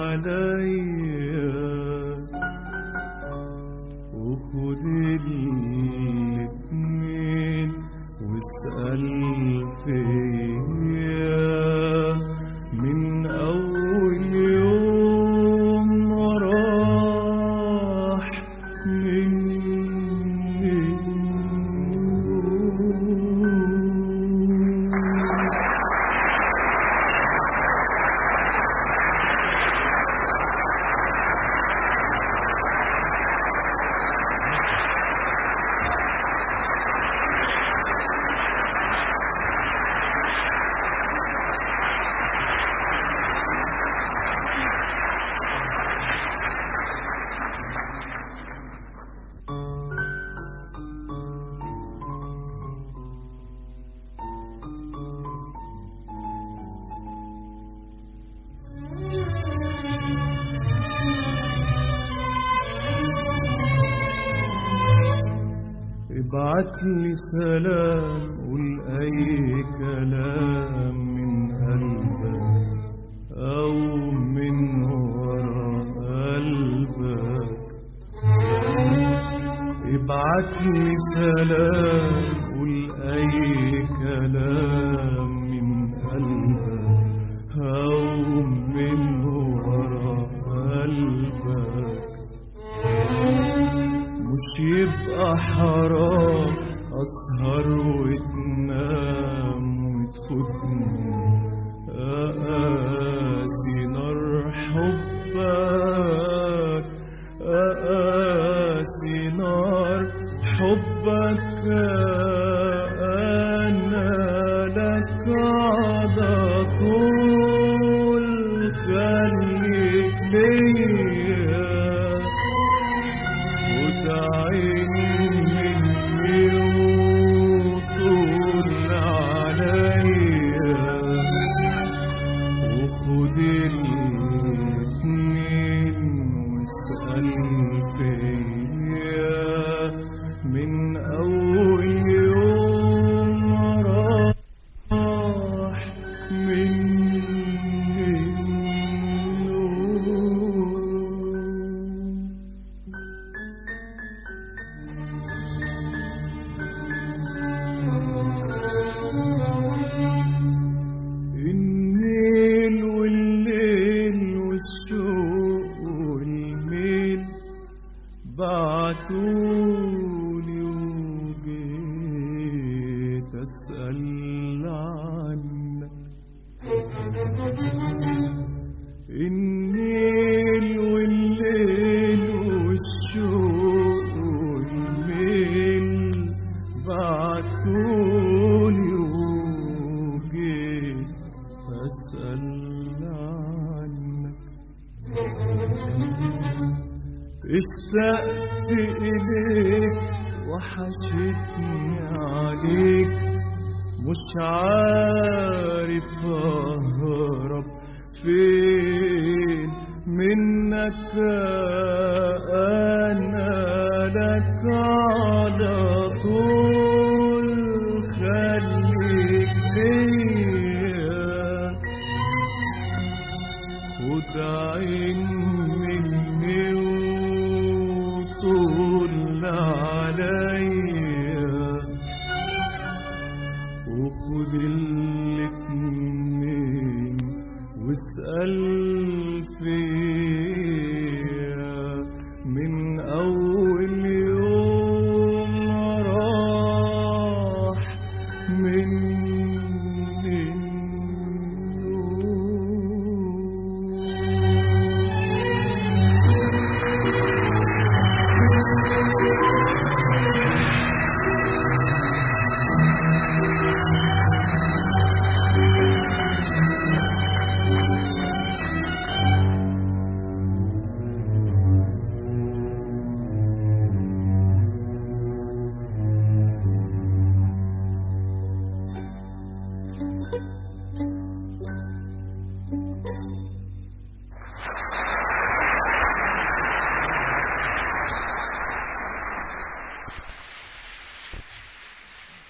عليا وخد الاتنين واسأل فيا من أول يوم راح مني ابعت لي سلام قول اي كلام من قلبك او من ورا قلبك ابعت لي سلام قول اي كلام من قلبك او من ورا قلبك مش يبقى حرام أسهر وتنام وتفوتني أقاسي نار حبك أقاسي نار حبك أنا لك على طول خليك ليا وتعين مني وطول عليا وخد الاتنين واسأل فيا من أول يوم راح مني النيل والليل والشوق والميل بعتولي وجيت أسأل عنك النيل والليل والشوق والميل بعتولي وجيت أسأل عنك اشتقت إليك وحشتني عليك مش عارف أهرب فين منك أنا لك على طول خليك ليا خد عين مني وطول عليا وخد الاتنين واسأل